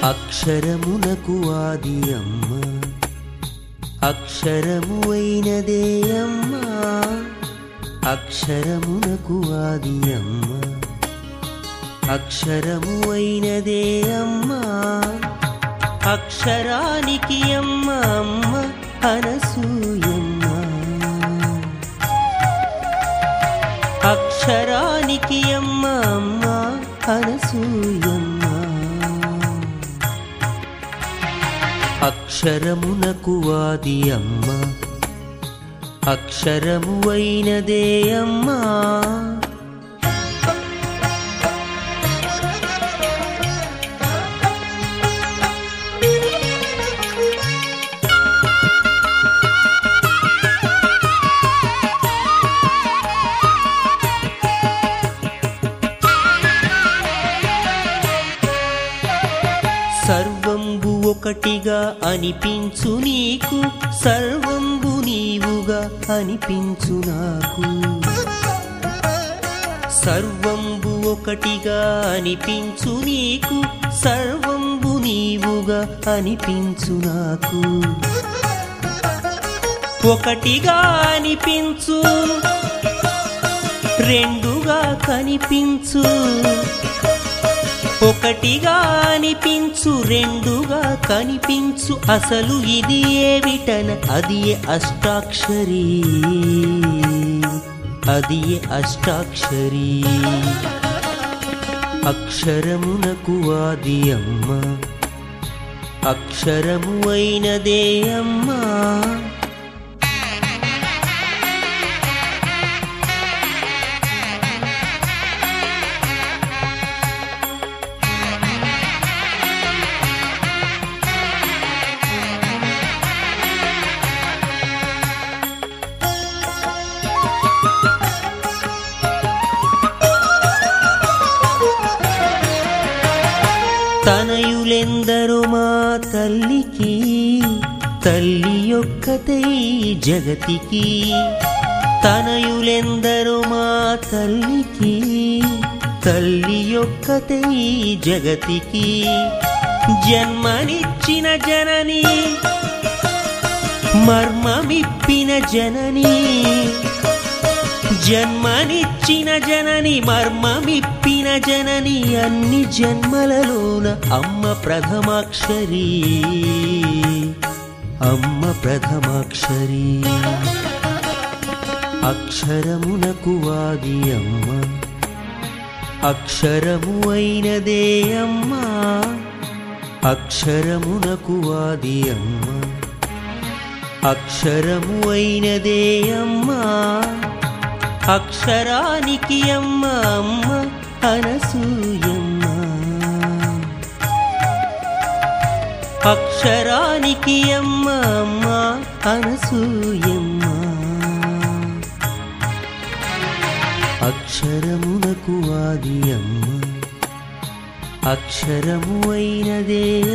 అక్షరమునకు ఆది అమ్మ అక్షరము అయినదే అమ్మ అక్షరమునకు ఆది అమ్మ అక్షరము అయినదే అమ్మ అక్షరానికి అమ్మ అమ్మ అనసూయమ్మ అక్షరానికి అమ్మ అమ్మ అనసూయమ్మ అక్షరమునకు ఆది అమ్మ అక్షరము అయినదే అమ్మా సర్వంబు ఒకటిగా అనిపించు నీకు సర్వంబు నీవుగా అనిపించు నాకు సర్వంబు ఒకటిగా అనిపించు నీకు సర్వంబు నీవుగా అనిపించు నాకు ఒకటిగా అనిపించు రెండుగా కనిపించు ఒకటిగా అనిపించు రెండుగా కనిపించు అసలు ఇది ఏమిటన అది ఏ అష్టాక్షరి అది ఏ అష్టాక్షరి అక్షరమునకు ఆది అమ్మ అక్షరము అయినదే అమ్మా తనయులెందరు మా తల్లికి తల్లి యొక్కతై జగతికి తనయులెందరు మా తల్లికి తల్లి యొక్కతై జగతికి జన్మనిచ్చిన జనని మర్మమిప్పిన జనని జన్మనిచ్చిన జనని మర్మమిప్పిన జనని అన్ని జన్మలలోన అమ్మ ప్రథమాక్షరి అమ్మ ప్రథమాక్షరి అక్షరమునకు వాది అమ్మ అక్షరము అయినదే అమ్మ అక్షరమునకు వాది అమ్మ అక్షరము అయినదే అమ్మా అక్షరానికి అమ్మ అమ్మ అనసూయమ్మ అక్షరానికి అమ్మ అమ్మ అనసూయమ్మ అక్షరమునకు ఆది అమ్మ అక్షరము అయినదే